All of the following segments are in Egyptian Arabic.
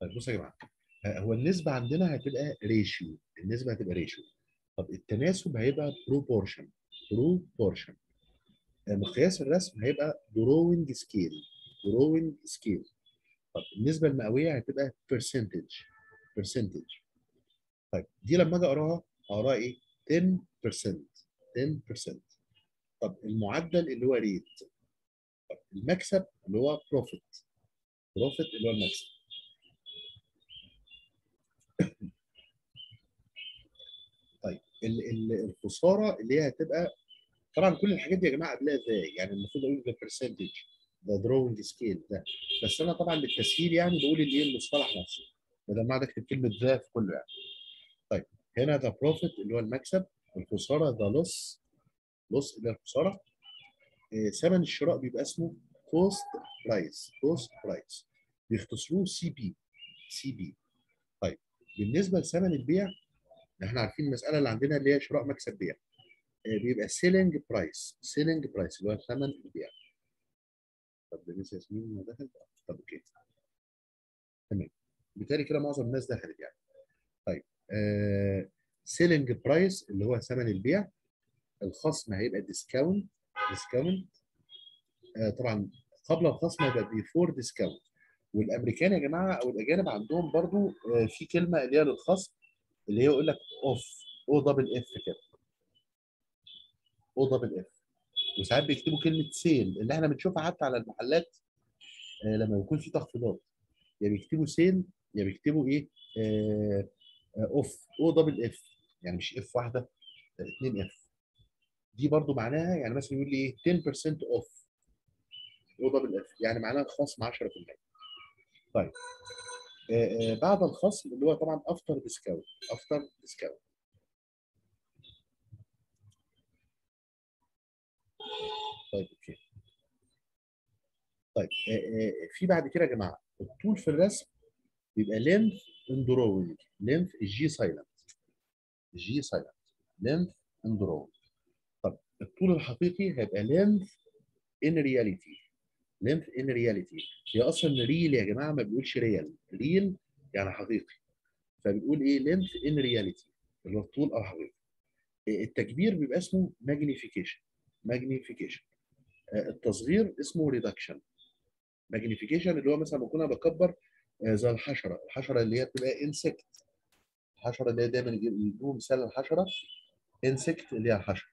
طيب بصوا يا جماعه آه، هو النسبه عندنا هتبقى ريشيو النسبه هتبقى ريشيو طب التناسب هيبقى بروبورشن بروبورشن مقياس الرسم هيبقى دروينج سكيل دروينج سكيل طب النسبه المئويه هتبقى برسنتج برسنتج طيب دي لما اجي اقراها اقراها ايه 10% 10% طب المعدل اللي هو ريت طب المكسب اللي هو بروفيت بروفيت اللي هو المكسب طيب ال- ال- الخساره اللي هي هتبقى طبعا كل الحاجات دي يا جماعه قبلها ازاي يعني المفروض اقول ده برسنتج ده دروينج سكيل ده بس انا طبعا للتسهيل يعني بقول اللي هي المصطلح نفسه بدل ما اقعد اكتب كلمه ذا في كله يعني طيب هنا ده بروفيت اللي هو المكسب الخساره ده لوس لوس اللي هي الخساره آه، ثمن الشراء بيبقى اسمه كوست برايس كوست برايس بيختصروه سي بي سي بي طيب بالنسبه لثمن البيع احنا عارفين المساله اللي عندنا اللي هي شراء مكسب بيع آه، بيبقى سيلينج برايس سيلينج برايس اللي هو ثمن البيع طب ده لسه ياسمين ما دخلت طب اوكي تمام بالتالي كده معظم الناس دخلت يعني طيب سيلينج برايس اللي هو ثمن البيع الخصم هيبقى ديسكاونت ديسكاونت طبعا قبل الخصم هيبقى بيفور ديسكاونت والامريكان يا جماعه او الاجانب عندهم برضو آه، في كلمه اللي هي للخصم اللي هي يقول لك اوف او دبل اف كده او دبل اف وساعات بيكتبوا كلمه سيل اللي احنا بنشوفها حتى على المحلات آه، لما يكون في تخفيضات يا بيكتبوا سيل يا بيكتبوا ايه آه، آه، اوف او دبل اف يعني مش اف واحده ده اتنين اف دي برضو معناها يعني مثلا يقول لي ايه 10% اوف او دبل اف يعني معناها خصم 10% طيب آه، آه، بعد الخصم اللي هو طبعا افتر ديسكاونت افتر ديسكاونت طيب اوكي طيب آه، آه، في بعد كده يا جماعه الطول في الرسم بيبقى لينث ان دروينج لينث الجي سايلنت الجي سايلنت لينث ان دروينج طب الطول الحقيقي هيبقى لينث ان رياليتي لينث ان رياليتي هي اصلا ريل يا جماعه ما بيقولش ريال ريل يعني حقيقي فبنقول ايه لينث ان رياليتي اللي هو الطول الحقيقي التكبير بيبقى اسمه ماجنيفيكيشن ماجنيفيكيشن التصغير اسمه ريدكشن ماجنيفيكيشن اللي هو مثلا بكون انا بكبر آه، زي الحشره الحشره اللي هي بتبقى انسكت الحشره اللي هي دايما يجيبوا مثال الحشره انسكت اللي هي الحشره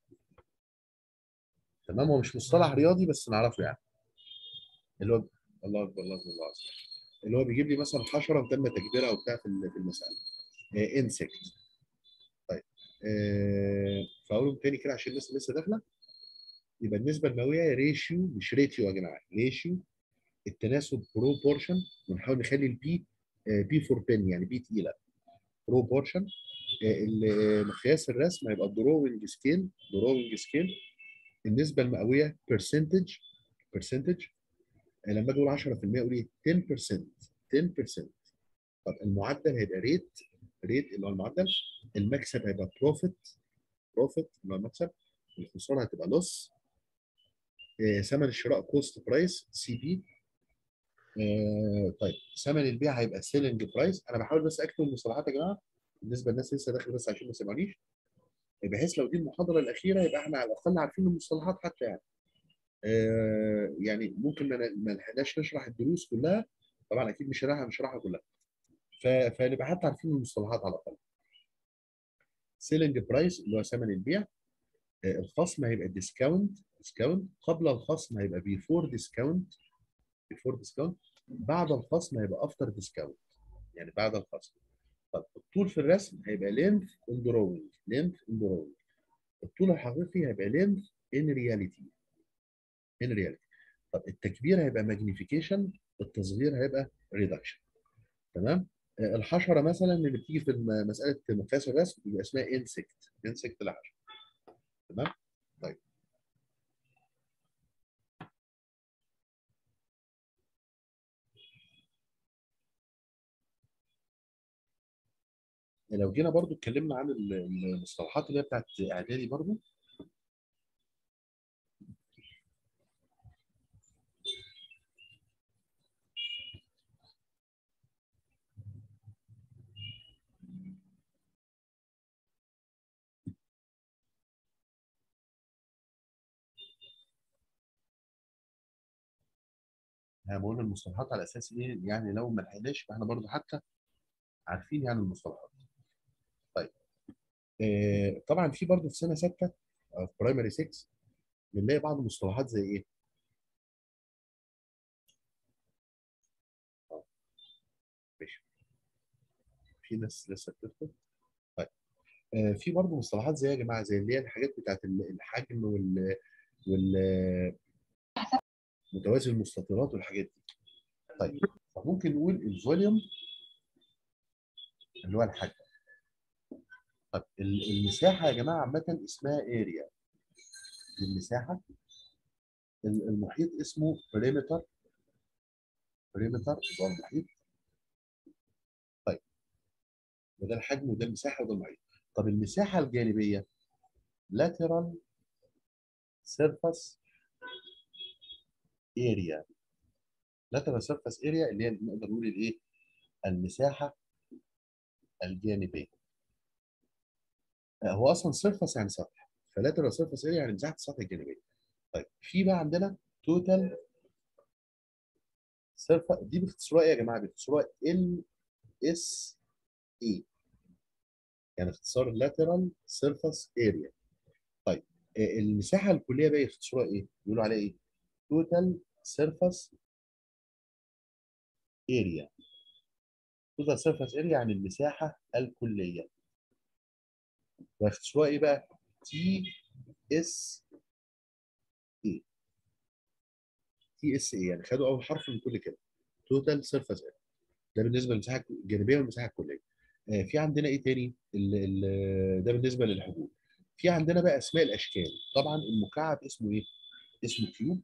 تمام هو مش مصطلح رياضي بس نعرفه يعني اللي هو الله اكبر الله اكبر الله أكبر. اللي هو بيجيب لي مثلا حشره وتم تكبيرها وبتاع في ال- في المساله انسكت طيب آه، فاقولهم تاني كده عشان الناس اللي لسه داخله يبقى النسبه المئويه ريشيو مش ريتيو يا جماعه ريشيو التناسب بروبورشن ونحاول نخلي البي بي فور بن يعني بي تقيله بروبورشن مقياس الرسم هيبقى دروينج سكيل دروينج سكيل النسبه المئويه برسنتج برسنتج لما اجي اقول 10% اقول ايه 10% 10% طب المعدل هيبقى ريت ريت اللي هو المعدل المكسب هيبقى بروفيت بروفيت اللي هو المكسب الخساره هتبقى لوس ثمن الشراء كوست برايس سي بي طيب ثمن البيع هيبقى سيلينج برايس انا بحاول بس اكتب المصطلحات يا جماعه بالنسبه للناس لسه داخله بس عشان ما يسمعونيش بحيث لو دي المحاضره الاخيره يبقى احنا على الاقل عارفين المصطلحات حتى يعني آه، يعني ممكن ما ن- ما لحقناش نشرح الدروس كلها طبعا اكيد مش هنلحق نشرحها كلها ف- فنبقى حتى عارفين المصطلحات على الاقل سيلينج برايس اللي هو ثمن البيع آه، الخصم هيبقى ديسكاونت ديسكاونت قبل الخصم هيبقى بيفور ديسكاونت بيفور ديسكاونت بعد الخصم هيبقى افتر ديسكاونت يعني بعد الخصم طب الطول في الرسم هيبقى لينث ان دروينج لينث ان دروينج الطول الحقيقي هيبقى لينث ان رياليتي ان رياليتي طب التكبير هيبقى ماجنيفيكيشن التصغير هيبقى ريدكشن تمام آه، الحشره مثلا اللي بتيجي في الم- مساله مقياس الرسم بيبقى اسمها انسكت انسكت الحشره تمام طيب لو جينا برضو اتكلمنا عن ال- المصطلحات اللي هي بتاعت اعدادي برضو انا بقول المصطلحات على اساس ايه يعني لو ما لحقناش فاحنا برضو حتى عارفين يعني المصطلحات طيب آه طبعا في برضو في سنه سته او في برايمري 6 بنلاقي بعض المصطلحات زي ايه آه، ماشي في ناس لسه بتدخل طيب آه في برضو مصطلحات زي يا جماعه زي اللي هي الحاجات بتاعت ال- الحجم وال وال متوازي المستطيلات والحاجات دي طيب فممكن نقول الفوليوم اللي هو الحجم طب ال- المساحه يا جماعه عامه اسمها اريا المساحه ال- المحيط اسمه بريمتر بريمتر اللي هو المحيط طيب وده الحجم وده المساحه وده المحيط طب المساحه الجانبيه lateral surface area lateral surface area اللي هي نقدر نقول الايه المساحه الجانبيه آه، هو اصلا surface يعني سطح فlateral surface area يعني مساحه السطح الجانبيه طيب في بقى عندنا total surface دي باختصارها ايه يا جماعه باختصارها ال اس اي يعني اختصار lateral surface area طيب آه، المساحه الكليه بقى اختصارها ايه بيقولوا عليها ايه total surface area total surface area يعني المساحه الكليه واختصارها ايه بقى تي اس اي تي اس اي يعني خدوا اول حرف من كل كده توتال سيرفيس اريا ده بالنسبه للمساحه الجانبيه والمساحه الكليه آه، في عندنا ايه تاني ال ال ده بالنسبه للحدود في عندنا بقى اسماء الاشكال طبعا المكعب اسمه ايه اسمه كيوب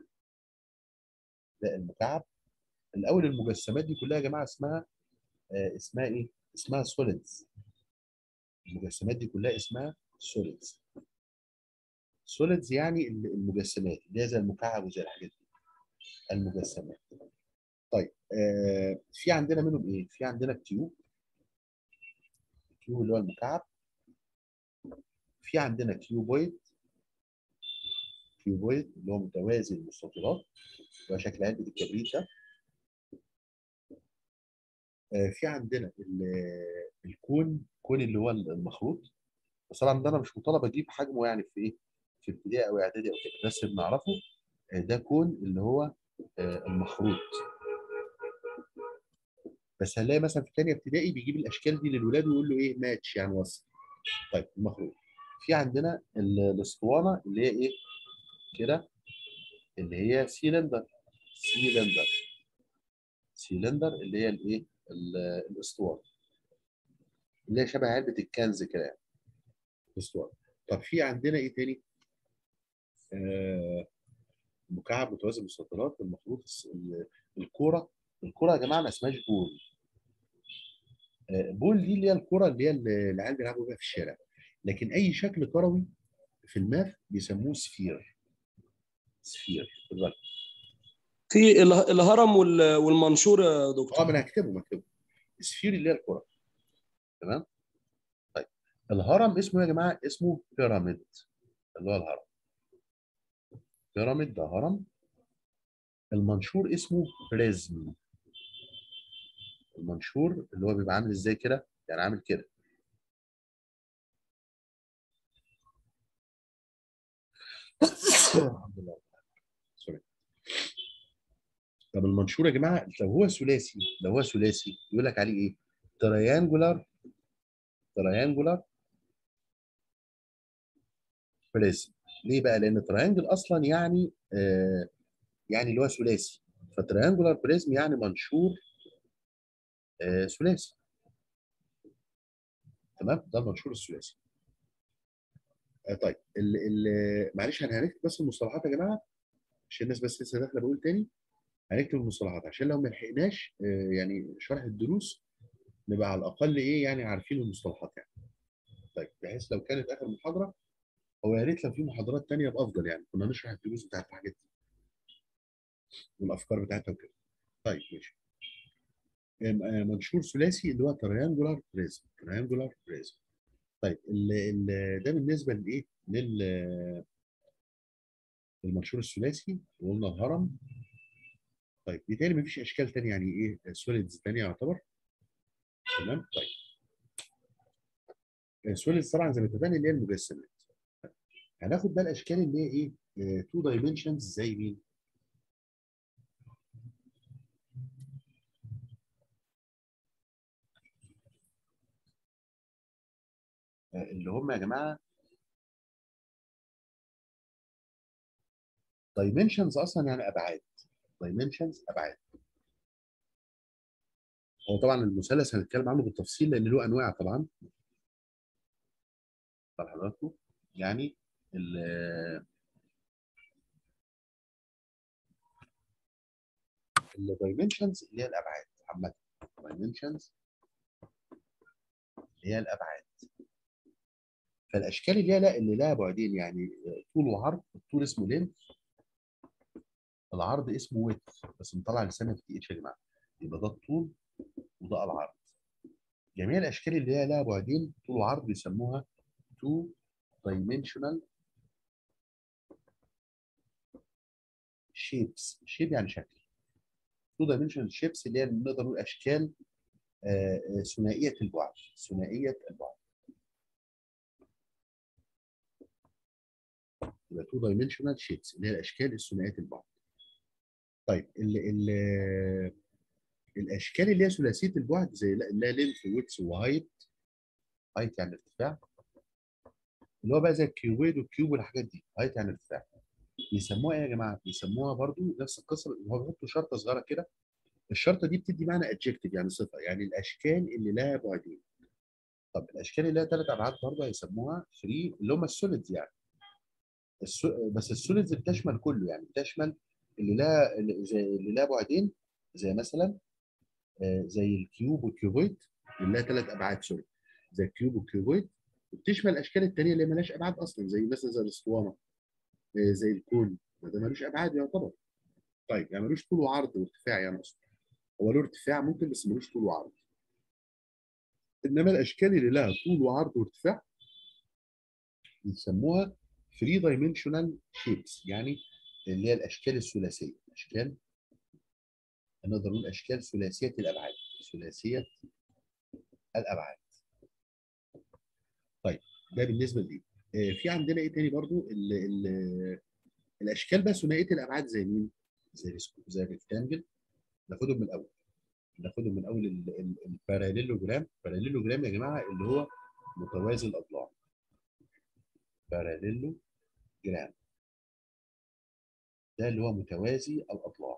ده المكعب الاول المجسمات دي كلها يا جماعه اسمها آه، اسمها ايه اسمها سوليدز المجسمات دي كلها اسمها سوليدز سوليدز يعني المجسمات اللي هي زي المكعب وزي الحاجات دي المجسمات طيب آه في عندنا منهم ايه في عندنا التيوب التيوب اللي هو المكعب في عندنا كيوبويد كيوبويد اللي هو متوازي المستطيلات اللي هو شكل علبه الكبريت ده آه في عندنا ال- الكون كون اللي هو المخروط بس طبعا ده انا مش مطالب اجيب حجمه يعني في ايه في ابتدائي او اعدادي او كده بس بنعرفه آه، ده كون اللي هو آه، المخروط بس هنلاقي مثلا في ثانيه ابتدائي بيجيب الاشكال دي للولاد ويقول له ايه ماتش يعني وصل طيب المخروط في عندنا ال- الاسطوانه اللي هي ايه كده اللي هي سيلندر سيلندر سيلندر اللي هي الايه ال- الاسطوانه اللي هي شبه علبه الكنز كده يعني الاسطوانه طب في عندنا ايه تاني آه مكعب متوازي المستطيلات المخروط الس- ال- الكوره الكوره يا جماعه ما اسمهاش بول آه، بول دي اللي هي الكوره اللي هي اللي العيال بيلعبوا بيها في الشارع لكن اي شكل كروي في الماث بيسموه سفير سفير خد بالك في اله- الهرم وال- والمنشور يا اه دكتور ما انا هكتبه مكتوب سفير اللي هي الكره تمام طيب الهرم اسمه يا جماعه اسمه بيراميد اللي هو الهرم بيراميد ده هرم المنشور اسمه بريزم المنشور اللي هو بيبقى عامل ازاي كده يعني عامل كده الحمد لله سوري طب المنشور يا جماعه لو هو ثلاثي لو هو ثلاثي يقول لك عليه ايه تريانجولار تريانجولار بريزم ليه بقى لان تريانجل اصلا يعني آه يعني اللي هو ثلاثي فتريانجولار بريزم يعني منشور آه ثلاثي تمام ده المنشور الثلاثي آه طيب ال ال معلش انا هنكتب بس المصطلحات يا جماعه عشان الناس بس لسه داخله بقول تاني هنكتب المصطلحات عشان لو ما لحقناش آه يعني شرح الدروس نبقى على الاقل ايه يعني عارفين المصطلحات يعني طيب بحيث لو كانت اخر محاضره هو يا ريت لو في محاضرات تانية يبقى افضل يعني كنا نشرح الدروس بتاعت الحاجات دي والافكار بتاعتها وكده طيب ماشي آم، آه، منشور ثلاثي اللي هو تريانجولار بريزم تريانجولار بريزم طيب ال ال ده بالنسبه لايه لل المنشور الثلاثي وقلنا الهرم طيب بالتالي مفيش اشكال ثانيه يعني ايه سوليدز ثانيه يعتبر تمام طيب السوليدز طبعا زي ما اتفقنا اللي هي المجسمات هناخد بقى الاشكال اللي هي ايه تو دايمنشنز زي مين آه، اللي هم يا جماعه دايمنشنز اصلا يعني ابعاد دايمنشنز ابعاد هو طبعا المثلث هنتكلم عنه بالتفصيل لان له انواع طبعا طب حضراتكم يعني ال الدايمنشنز اللي هي الابعاد عامه دايمنشنز اللي هي الابعاد فالاشكال اللي هي لا اللي لها بعدين يعني طول وعرض الطول اسمه لينث العرض اسمه ويت بس مطلع لسانه في اتش يا جماعه يبقى ده الطول وده العرض جميع الاشكال اللي هي لها بعدين طول وعرض بيسموها تو دايمنشنال شيبس شيب يعني شكل تو دايمنشنال شيبس اللي هي نقدر نقول اشكال آه، آه، ثنائيه البعد ثنائيه البعد يبقى تو دايمنشنال شيبس اللي هي الاشكال الثنائيه البعد طيب ال ال الاشكال اللي هي ثلاثيه البعد زي اللي هي لينث ويتس وهايت هايت يعني ارتفاع اللي هو بقى زي الكيوبيد والكيوب والحاجات دي هايت يعني ارتفاع بيسموها ايه يا جماعه؟ بيسموها برضو نفس القصه هو بيحطوا شرطه صغيره كده الشرطه دي بتدي معنى ادجكتيف يعني صفه يعني الاشكال اللي لها بعدين طب الاشكال اللي لها ثلاث ابعاد برضه هيسموها فري اللي هم السوليدز يعني السو... بس السوليدز بتشمل كله يعني بتشمل اللي لها اللي زي اللي لها بعدين زي مثلا آه، زي الكيوب والكيوبويد اللي لها ثلاث ابعاد سوري زي الكيوب والكيوبويد وبتشمل الاشكال الثانيه اللي مالهاش ابعاد اصلا زي مثلا زي الاسطوانه آه، زي الكون ما ده ملوش ابعاد يعتبر طيب يعني ملوش طول وعرض وارتفاع يعني اصلا هو له ارتفاع ممكن بس ملوش طول وعرض انما الاشكال اللي لها طول وعرض وارتفاع بيسموها 3 دايمنشنال شيبس يعني اللي هي الاشكال الثلاثيه اشكال نقدر نقول اشكال ثلاثيه الابعاد ثلاثيه الابعاد طيب ده بالنسبه لايه آه، في عندنا ايه تاني برضو ال ال الاشكال بقى ثنائيه الابعاد زي مين زي السكو- زي الريكتانجل ناخدهم من الاول ناخدهم من اول ال- ال- الباراليلوجرام باراليلوجرام يا جماعه اللي هو متوازي الاضلاع باراليلوجرام ده اللي هو متوازي الاضلاع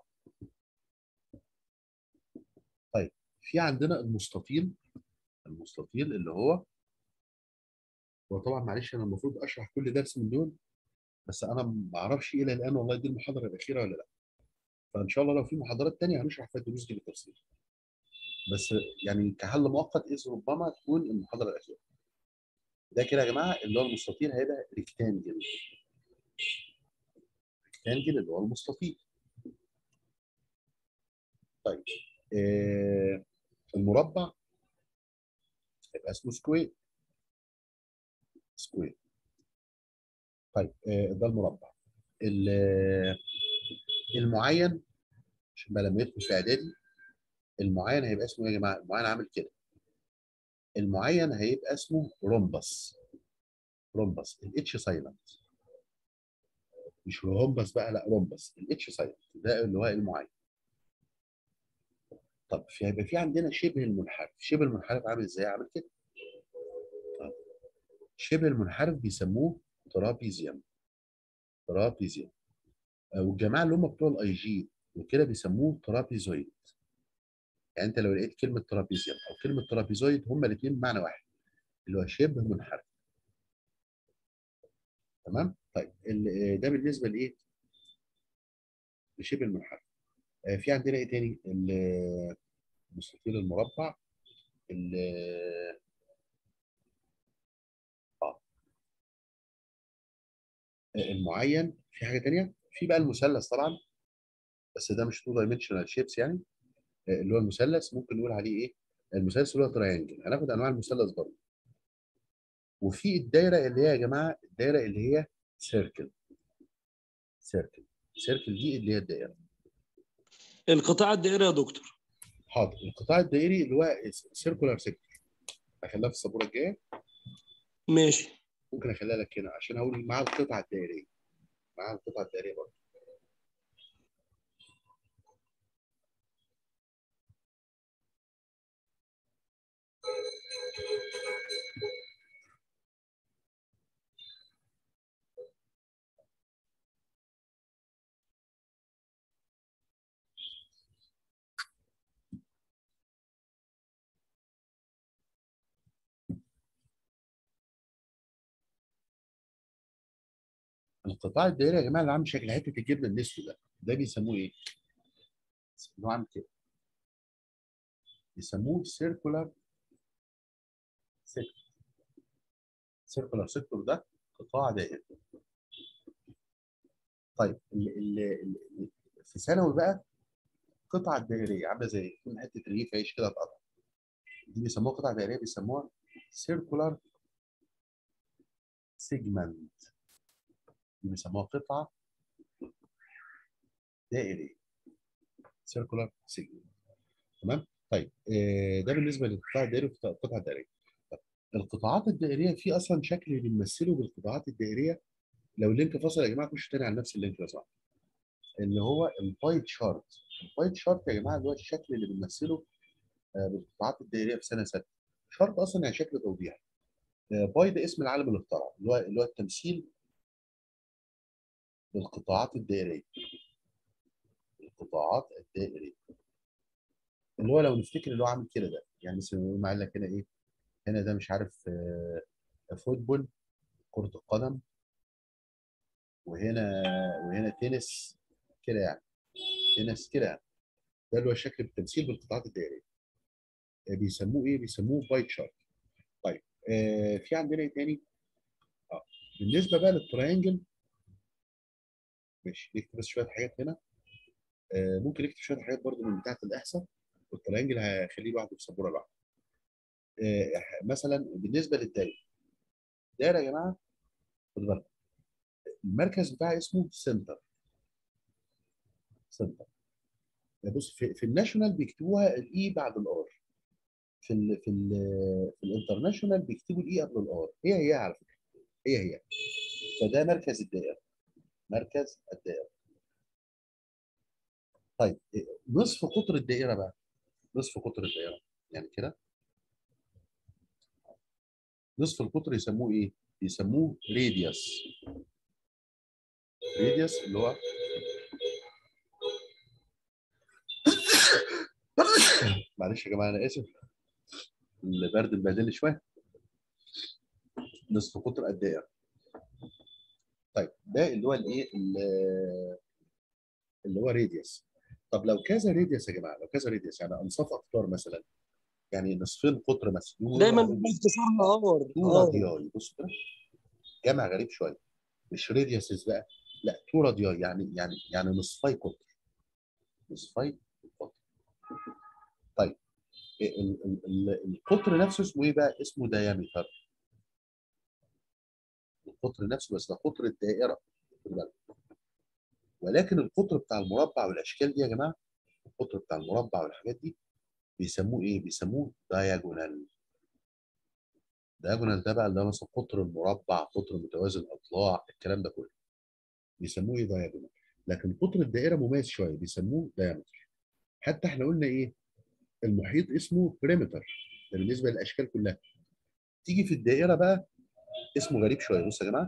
طيب في عندنا المستطيل المستطيل اللي هو هو طبعا معلش انا المفروض اشرح كل درس من دول بس انا ما اعرفش الى الان والله دي المحاضره الاخيره ولا لا فان شاء الله لو في محاضرات تانية هنشرح فيها الدروس دي بالتفصيل بس يعني كحل مؤقت اذ ربما تكون المحاضره الاخيره ده كده يا جماعه اللي هو المستطيل هيبقى ريكتانجل ريكتانجل اللي هو المستطيل طيب آه المربع هيبقى اسمه سكوير سكوير طيب آه ده المربع ال- المعين عشان بقى لما يدخل في اعدادي المعين هيبقى اسمه ايه يا جماعه؟ المعين عامل كده المعين هيبقى اسمه رومبس رومبس الاتش سايلنت مش رومبس بقى لا رومبس الاتش سايلنت ده اللي هو المعين طب في هيبقى في عندنا شبه المنحرف شبه المنحرف عامل ازاي عامل كده طب. شبه المنحرف بيسموه ترابيزيوم ترابيزيوم آه، والجماعه اللي هم بتوع الاي جي وكده بيسموه ترابيزويد يعني انت لو لقيت كلمه ترابيزيوم او كلمه ترابيزويد هما الاثنين بمعنى واحد اللي هو شبه منحرف تمام طيب ال- ده بالنسبه لايه لشبه المنحرف آه، في عندنا ايه تاني ال- المستطيل المربع ال- اه المعين في حاجه تانيه في بقى المثلث طبعا بس ده مش تو دايمنشنال شيبس يعني آه، اللي هو المثلث ممكن نقول عليه ايه المثلث اللي هو تريانجل هناخد انواع المثلث برضه وفي الدايره اللي هي يا جماعه الدايره اللي هي سيركل سيركل سيركل دي اللي هي الدايره القطاع الدائري يا دكتور حاضر القطاع الدائري اللي هو سيركولار سيكتور هخليها في السبوره الجايه ماشي ممكن اخليها لك هنا عشان اقول مع القطعه الدائريه مع القطعه الدائريه برضه القطاع الدائري يا جماعه اللي عامل شكل حته الجبنه النسو ده ده بيسموه ايه؟ بيسموه عامل كده بيسموه سيركولار سيكتور سيركولار سيكتور ده قطاع دائري طيب ال ال ال في ثانوي بقى القطعه الدائريه عامله زي يكون حته رغيف عيش كده اتقطع دي بيسموها قطعه دائريه بيسموها سيركولار سيجمنت دي بيسموها قطعه دائريه سيركولار سيجمنت تمام طيب آه، ده بالنسبه للقطاع الدائري والقطعه الدائريه طب القطاعات الدائريه في اصلا شكل بنمثله بالقطاعات الدائريه لو اللينك فصل يا جماعه خش تاني على نفس اللينك لو سمحت اللي هو الباي تشارت الباي تشارت يا جماعه اللي هو الشكل اللي بنمثله آه، بالقطاعات الدائريه في سنه سته شارت اصلا يعني شكل توضيحي آه، باي ده اسم العالم اللي اخترعه اللي هو اللي هو التمثيل بالقطاعات الدائريه القطاعات الدائريه اللي هو لو نفتكر اللي هو عامل كده ده يعني مثلا يقول معايا لك هنا ايه هنا ده مش عارف آه، فوتبول كرة القدم وهنا وهنا تنس كده يعني تنس كده يعني ده اللي هو الشكل بالتمثيل بالقطاعات الدائريه آه، بيسموه ايه بيسموه باي تشارت طيب آه في عندنا ايه تاني اه بالنسبه بقى للتراينجل ماشي نكتب بس شويه حاجات هنا آه ممكن نكتب شويه حاجات برضو من بتاعه الاحصاء والتراينجل هخليه لوحده في سبوره لوحده آه مثلا بالنسبه للدايره الدايره يا جماعه خدوا بالكم المركز بتاعها اسمه سنتر سنتر بص في, في الناشونال بيكتبوها الاي بعد الار في ال في ال في الانترناشونال بيكتبوا الاي قبل الار هي هي على فكره هي هي فده مركز الدائره مركز الدائره طيب نصف قطر الدائره بقى نصف قطر الدائره يعني كده نصف القطر يسموه ايه؟ يسموه راديوس راديوس اللي هو معلش يا جماعه انا اسف البرد مبهدلني شويه نصف قطر الدائره طيب ده اللي هو الايه اللي هو راديوس طب لو كذا راديوس يا جماعه لو كذا راديوس يعني انصاف اقطار مثلا يعني نصفين قطر مثلا دايما باختصار نهار تو رادياي بص كده جمع غريب شويه مش راديوسز بقى لا تو رادياي يعني يعني يعني نصفي قطر نصفي قطر طيب ال ال ال القطر نفسه اسمه ايه بقى؟ اسمه دايمتر القطر نفسه بس ده قطر الدائره خد بالك ولكن القطر بتاع المربع والاشكال دي يا جماعه القطر بتاع المربع والحاجات دي بيسموه ايه؟ بيسموه دايجونال دايجونال ده بقى اللي هو مثلا قطر المربع قطر متوازي الاضلاع الكلام ده كله بيسموه ايه دايجونال لكن قطر الدائره مميز شويه بيسموه دايمتر حتى احنا قلنا ايه؟ المحيط اسمه بريمتر ده بالنسبه للاشكال كلها تيجي في الدائره بقى اسمه غريب شويه بصوا يا جماعه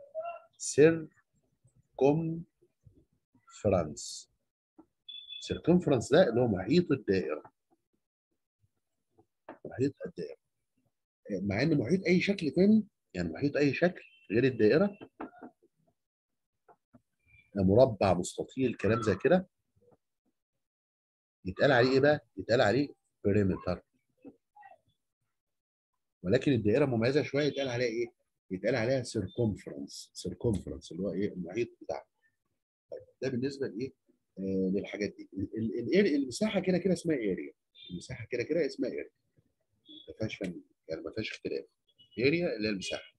سيركم فرانس سيركمفرنس ده اللي هو محيط الدائره محيط الدائره مع ان محيط اي شكل تاني يعني محيط اي شكل غير الدائره مربع مستطيل كلام زي كده يتقال عليه ايه بقى؟ يتقال عليه بريمتر ولكن الدائره مميزه شويه يتقال عليها ايه؟ يتقال عليها سيركمفرنس سيركمفرنس اللي هو ايه؟ المحيط بتاعها. طيب ده بالنسبه لايه؟ آه للحاجات دي. ال ال المساحه كده كده اسمها اريا. المساحه كده كده اسمها اريا. ما فيهاش فن يعني ما فيهاش اختلاف. اريا اللي هي المساحه.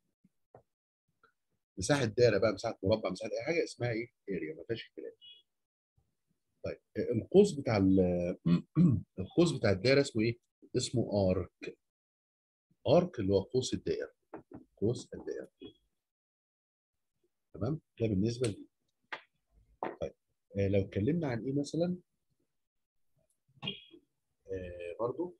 مساحه دائره بقى مساحه مربع مساحه اي حاجه اسمها ايه؟ اريا ما فيهاش اختلاف. طيب القوس بتاع ال- القوس بتاع الدايره اسمه ايه؟ اسمه ارك ارك اللي هو قوس الدائره قوس الدائره تمام ده بالنسبه لي طيب آه لو اتكلمنا عن ايه مثلا آه برضو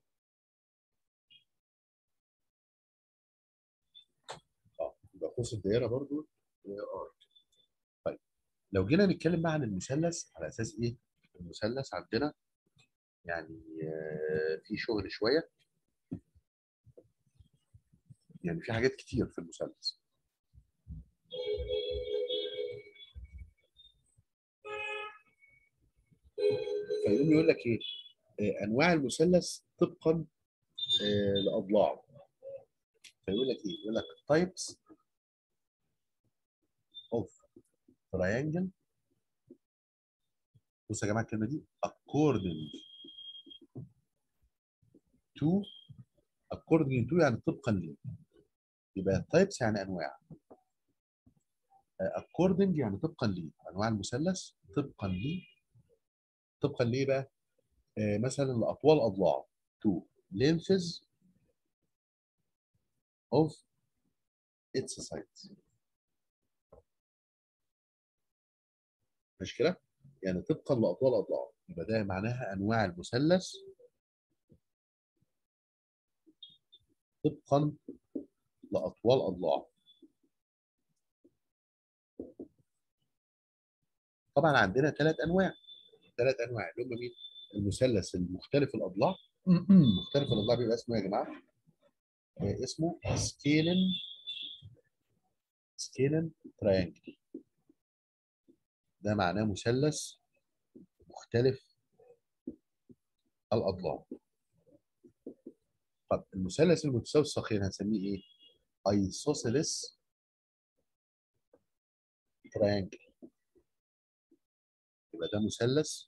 اه يبقى قوس الدائره برضو آه، ارك طيب لو جينا نتكلم بقى عن المثلث على اساس ايه المثلث عندنا يعني آه، في شغل شويه يعني في حاجات كتير في المثلث فيقوم يقول لك ايه آه، انواع المثلث طبقا آه، لاضلاعه فيقول لك ايه يقول لك types of triangle بصوا يا جماعه الكلمه دي according to according to يعني طبقا ل يبقى types يعني انواع آه، according يعني طبقا ل انواع المثلث طبقا ل طبقا لايه بقى؟ آه، مثلا لاطوال اضلاعه to lengths of its sides مش كده؟ يعني طبقا لاطوال اضلاعه يبقى ده معناها انواع المثلث طبقا لاطوال اضلاعه طبعا عندنا ثلاث انواع ثلاث انواع اللي هم مين؟ المثلث المختلف الاضلاع مختلف الاضلاع بيبقى اسمه إيه يا جماعه آه، اسمه سكيلن سكيلن تراينجل ده معناه مثلث مختلف الاضلاع طب المثلث المتساوي الساقين هنسميه ايه؟ ايسوسيلس تراينجل يبقى ده مثلث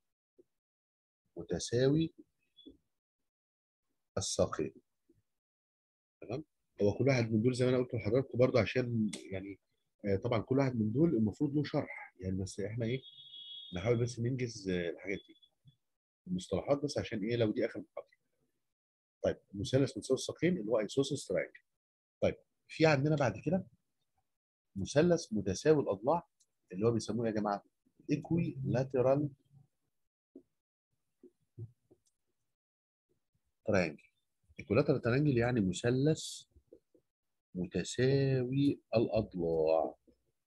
متساوي الساقين تمام هو كل واحد من دول زي ما انا قلت لحضراتكم برضه عشان يعني آه، طبعا كل واحد من دول المفروض له شرح يعني بس احنا ايه نحاول بس ننجز آه، الحاجات دي المصطلحات بس عشان ايه لو دي اخر محاضره طيب مثلث متساوي الساقين اللي هو ايسوسيس تراينجل طيب في عندنا بعد كده مثلث متساوي الاضلاع اللي هو بيسموه يا جماعه ايكوي لاترال تراينجل ايكولاترال تراينجل يعني مثلث متساوي الاضلاع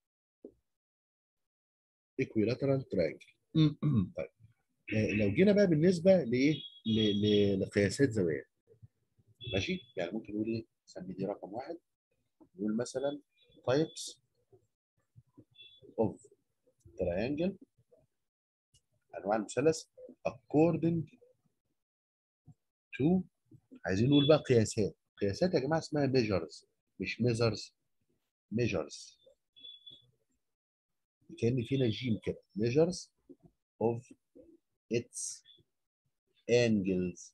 ايكويلاترال تراينجل طيب آه، لو جينا بقى بالنسبه لايه ل- ل- لقياسات زوايا ماشي يعني ممكن نقول ايه نسمي دي رقم واحد نقول مثلا types of triangle انواع المثلث according to عايزين نقول بقى قياسات قياسات يا جماعه اسمها measures مش measures measures كان فينا جيم كده measures of its angles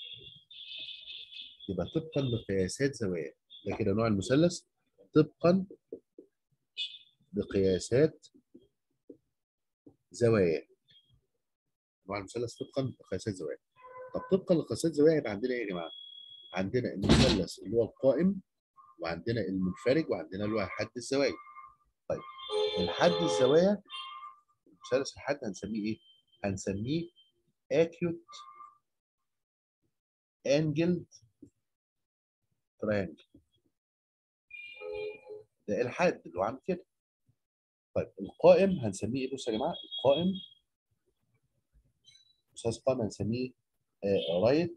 يبقى طبقا لقياسات زوايا ده كده نوع المثلث طبقا لقياسات زوايا نوع المثلث طبقا لقياسات زوايا طب طبقا لقياسات زوايا يبقى عندنا ايه يا جماعه؟ عندنا المثلث اللي هو القائم وعندنا المنفرج وعندنا اللي هو حد الزوايا طيب الحد الزوايا مثلث الحد هنسميه ايه؟ هنسميه acute angled triangle ده الحد اللي هو عامل كده طيب القائم هنسميه ايه بصوا يا جماعه القائم مثلث قائم هنسميه رايت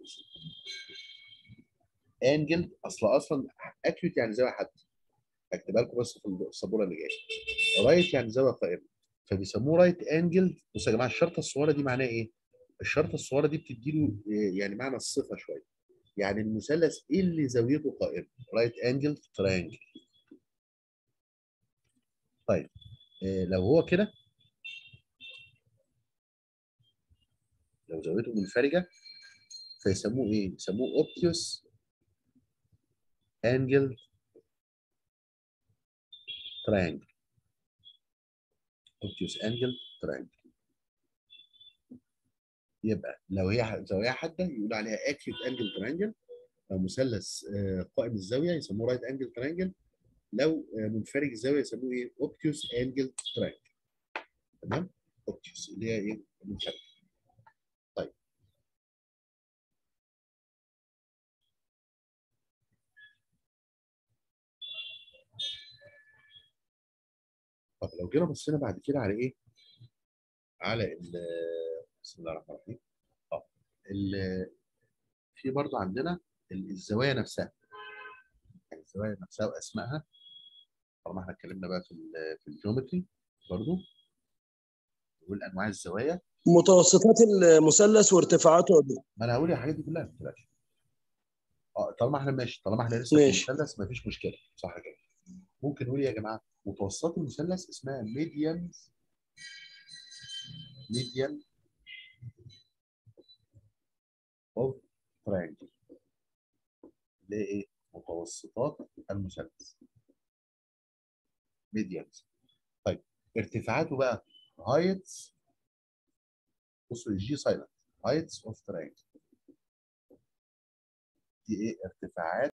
انجل اصل اصلا اكيوت يعني زاويه حد هكتبها لكم بس في السبوره اللي جايه رايت يعني زاويه قائمه فبيسموه رايت انجل بصوا يا جماعه الشرطه الصغيره دي معناها ايه؟ الشرطه الصغيره دي بتديله آه، يعني معنى الصفه شويه يعني المثلث ايه اللي زاويته قائمه رايت انجل تراينجل طيب آه، لو هو كده لو زاويته منفرجه فيسموه ايه؟ يسموه اوبتيوس انجل تراينجل اوبتيوس انجل تراينجل يبقى لو هي زاويه حاده يقول عليها اكيوت انجل ترانجل لو مثلث آه، قائم الزاويه يسموه رايت انجل ترانجل لو آه، منفرج الزاويه يسموه ايه اوبتيوس انجل ترانجل تمام اوبتيوس اللي هي ايه منفرج طيب طب لو جينا بصينا بعد كده على ايه على ال بسم الله الرحمن الرحيم اه ال- في برضو عندنا ال- الزوايا نفسها يعني الزوايا نفسها واسمائها طالما احنا اتكلمنا بقى في ال- في الجيومتري برضو نقول انواع الزوايا متوسطات المثلث وارتفاعاته قد إيه؟ ما انا هقول الحاجات دي كلها ما تقلقش اه طالما احنا ماشي طالما احنا لسه في ماشي. المثلث ما فيش مشكله صح كده ممكن نقول يا جماعه متوسطات المثلث اسمها ميديان ميديان اوف تراينجل اللي هي ايه متوسطات المثلث ميديانز طيب ارتفاعاته بقى هايتس بصوا الجي سايلنت هايتس اوف تراينجل دي ايه ارتفاعات